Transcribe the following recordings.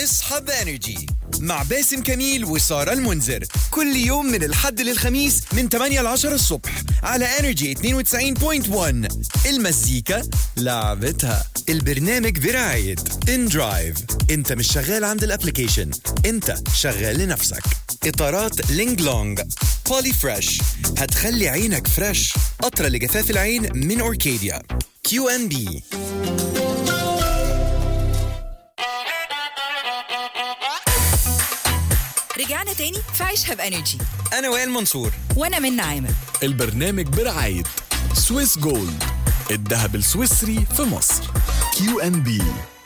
اصحى بانرجي مع باسم كميل وسارة المنذر كل يوم من الحد للخميس من 8 ل 10 الصبح على انرجي 92.1 المزيكا لعبتها البرنامج برعاية ان درايف انت مش شغال عند الابليكيشن انت شغال لنفسك اطارات لينج لونج بولي فريش هتخلي عينك فريش قطرة لجفاف العين من اوركيديا كيو ان بي رجعنا تاني في عيشها بانرجي انا وائل منصور وانا من عامر البرنامج برعاية سويس جولد الذهب السويسري في مصر كيو ان بي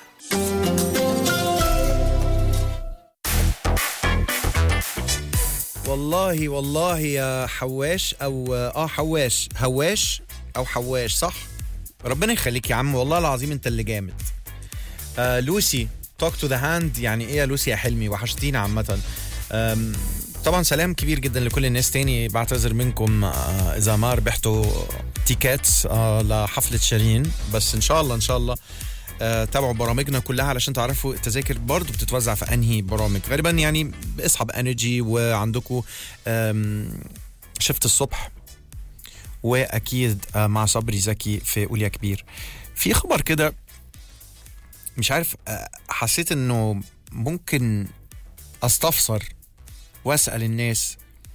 والله والله يا حواش او اه حواش هواش او حواش صح ربنا يخليك يا عم والله العظيم انت اللي جامد آه لوسي توك تو ذا هاند يعني ايه يا لوسي يا حلمي وحشتينا عامه آم، طبعا سلام كبير جدا لكل الناس تاني بعتذر منكم آه، اذا ما ربحتوا تيكات آه، لحفله شيرين بس ان شاء الله ان شاء الله آه، تابعوا برامجنا كلها علشان تعرفوا التذاكر برضو بتتوزع في انهي برامج غالبا يعني اصحى بانرجي وعندكم شفت الصبح واكيد آه، مع صبري زكي في قول يا كبير في خبر كده مش عارف آه، حسيت انه ممكن استفسر واسال الناس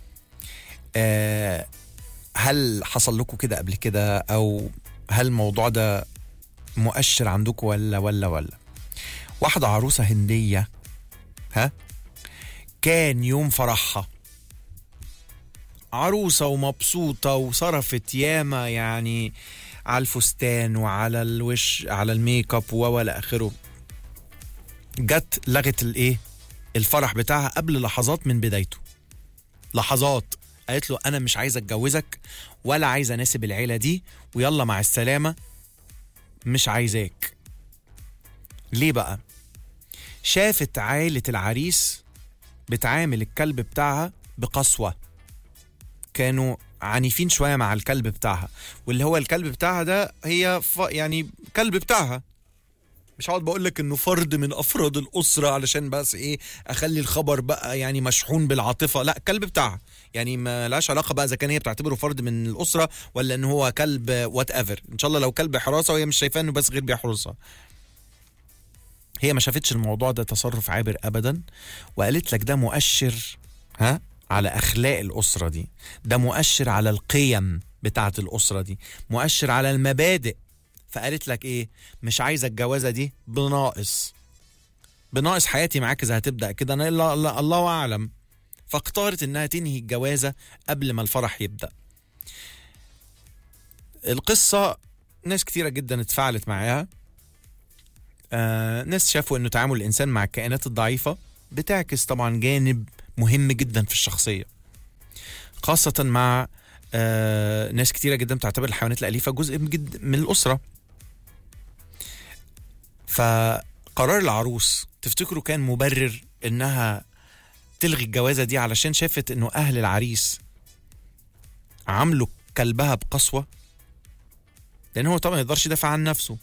آه، هل حصل لكم كده قبل كده او هل الموضوع ده مؤشر عندكم ولا ولا ولا واحدة عروسة هندية ها كان يوم فرحها عروسة ومبسوطة وصرفت ياما يعني على الفستان وعلى الوش على الميك اب ولا اخره جت لغت الايه الفرح بتاعها قبل لحظات من بدايته لحظات قالت له انا مش عايزه اتجوزك ولا عايزه اناسب العيله دي ويلا مع السلامه مش عايزاك ليه بقى شافت عائلة العريس بتعامل الكلب بتاعها بقسوة كانوا عنيفين شوية مع الكلب بتاعها واللي هو الكلب بتاعها ده هي ف... يعني كلب بتاعها مش هقعد بقول لك انه فرد من افراد الاسره علشان بس ايه اخلي الخبر بقى يعني مشحون بالعاطفه لا كلب بتاعها يعني ما لهاش علاقه بقى اذا كان هي بتعتبره فرد من الاسره ولا ان هو كلب وات ايفر ان شاء الله لو كلب حراسه وهي مش شايفاه انه بس غير بيحرسها هي ما شافتش الموضوع ده تصرف عابر ابدا وقالت لك ده مؤشر ها على اخلاق الاسره دي ده مؤشر على القيم بتاعه الاسره دي مؤشر على المبادئ فقالت لك ايه مش عايزه الجوازه دي بناقص بناقص حياتي معاك اذا هتبدا كده انا إلا الله, الله اعلم فاختارت انها تنهي الجوازه قبل ما الفرح يبدا القصه ناس كتيره جدا اتفاعلت معاها آه ناس شافوا انه تعامل الانسان مع الكائنات الضعيفه بتعكس طبعا جانب مهم جدا في الشخصيه خاصه مع آه ناس كتيره جدا بتعتبر الحيوانات الاليفه جزء من جد من الاسره فقرار العروس تفتكروا كان مبرر انها تلغي الجوازه دي علشان شافت انه اهل العريس عاملوا كلبها بقسوه لان هو طبعا ما يقدرش يدافع عن نفسه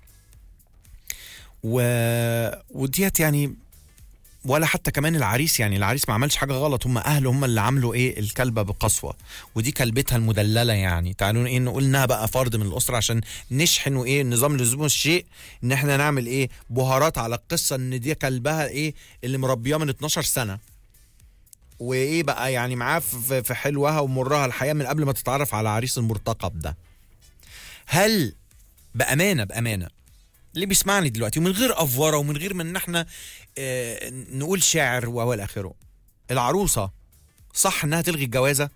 و... وديت يعني ولا حتى كمان العريس يعني العريس ما عملش حاجه غلط هم اهله هم اللي عملوا ايه الكلبه بقسوه ودي كلبتها المدلله يعني تعالوا ايه نقول انها بقى فرد من الاسره عشان نشحن وايه نظام لزوم الشيء ان احنا نعمل ايه بهارات على القصه ان دي كلبها ايه اللي مربياه من 12 سنه وايه بقى يعني معاه في في حلوها ومرها الحياه من قبل ما تتعرف على عريس المرتقب ده هل بامانه بامانه اللي بيسمعني دلوقتي ومن غير افوره ومن غير ما ان احنا آه نقول شعر والى اخره العروسه صح انها تلغي الجوازه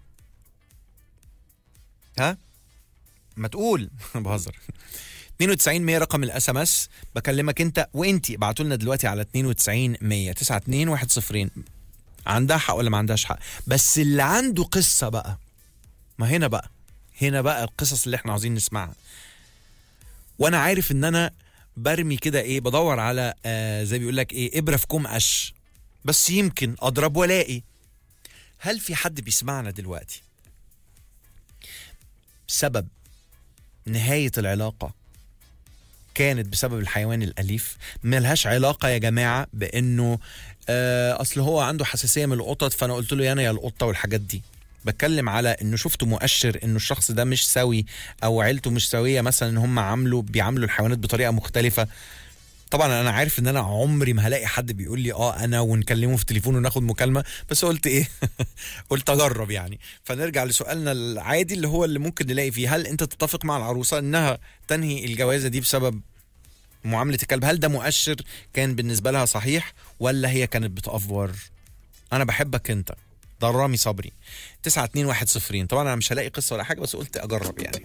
ها ما تقول بهزر 92 100 رقم الاس ام اس بكلمك انت وانت ابعتوا لنا دلوقتي على 92 100 92 10 عندها حق ولا ما عندهاش حق بس اللي عنده قصه بقى ما هنا بقى هنا بقى القصص اللي احنا عاوزين نسمعها وانا عارف ان انا برمي كده ايه بدور على آه زي بيقول لك ايه ابره في كوم قش بس يمكن اضرب والاقي هل في حد بيسمعنا دلوقتي سبب نهايه العلاقه كانت بسبب الحيوان الاليف ملهاش علاقه يا جماعه بانه آه اصل هو عنده حساسيه من القطط فانا قلت له يا انا يا القطه والحاجات دي بتكلم على انه شفته مؤشر انه الشخص ده مش سوي او عيلته مش سويه مثلا ان هم عاملوا بيعاملوا الحيوانات بطريقه مختلفه طبعا انا عارف ان انا عمري ما هلاقي حد بيقول لي اه انا ونكلمه في تليفون وناخد مكالمه بس قلت ايه قلت اجرب يعني فنرجع لسؤالنا العادي اللي هو اللي ممكن نلاقي فيه هل انت تتفق مع العروسه انها تنهي الجوازه دي بسبب معامله الكلب هل ده مؤشر كان بالنسبه لها صحيح ولا هي كانت بتأفور انا بحبك انت ده رامي صبري 921 طبعا انا مش هلاقي قصه ولا حاجه بس قلت اجرب يعني